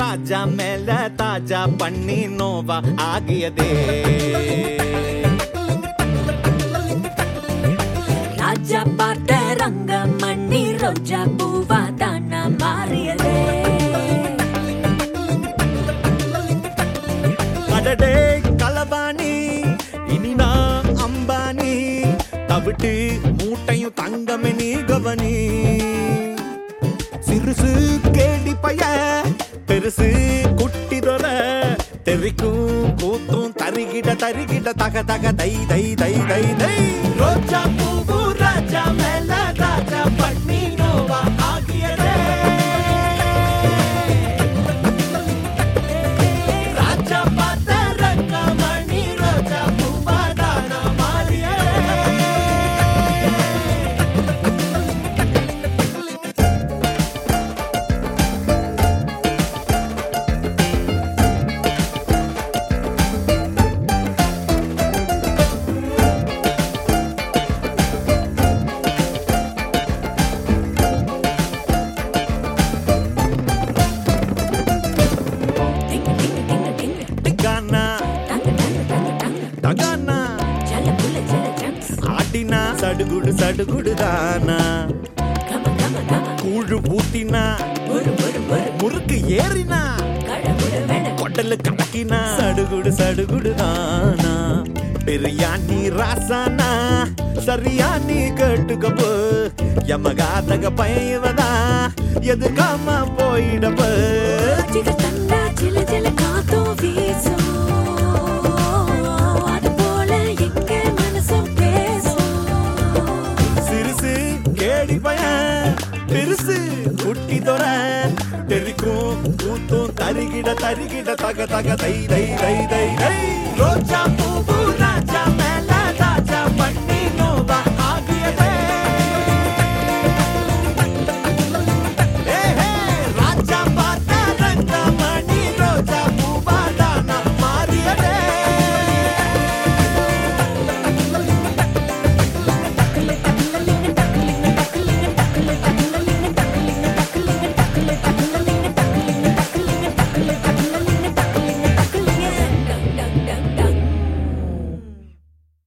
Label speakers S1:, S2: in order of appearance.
S1: ராஜா மேல தாஜா பண்ணி நோவா ஆகியதே
S2: ராஜா பார்த்த ரங்க மண்ணி ரோஜா பூவா தானா மாறியதே
S1: அடடே களவாணி இனி நான் அம்பானி தவிட்டு மூட்டையும் தங்கமே நீ கவனி சிறுசு கேடி பைய பெருசு குட்டி தொர தெரிக்கும் கூத்தும் தருகிட தருகிட தக தக தை தை தை தை தை ரோஜா பூவு ராஜா மேல ராஜா பண்ணி நோவா ஆகியதே ராஜா பார்த்த ரங்கமணி ரோஜா பூவாதான மாறியே
S2: டிங்கு டிங்கு டிங்கு டிங்கு
S1: டிகானா
S2: டங்கு டங்கு டங்கு டங்கு
S1: டகானா
S2: ஜல புல ஜல ஜம்ஸ்
S1: ஆட்டினா சடுகுடு சடுகுடு தானா
S2: கம கம கம
S1: கூழு ஊத்தினா
S2: புரு புரு புரு
S1: முறுக்கு ஏறினா
S2: கடவுட வெட
S1: கொட்டலு கலக்கினா சடுகுடு சடுகுடு தானா பிரியாணி ராசானா சரியா நீ கேட்டுக்கப்போ யமகாதக பயவதா எதுக்காம போயிடப்ப
S2: ஜிக தந்தா ஜில ஜில காத்தும் வீசும் அது போல எங்க மனசும் பேசும்
S1: சிறுசு கேடி பையன் பெருசு குட்டி தொர தெரிக்கும் கூத்தும் தருகிட தருகிட தக தக தை தை தை தை தை ரோஜா பூ ராஜா மேல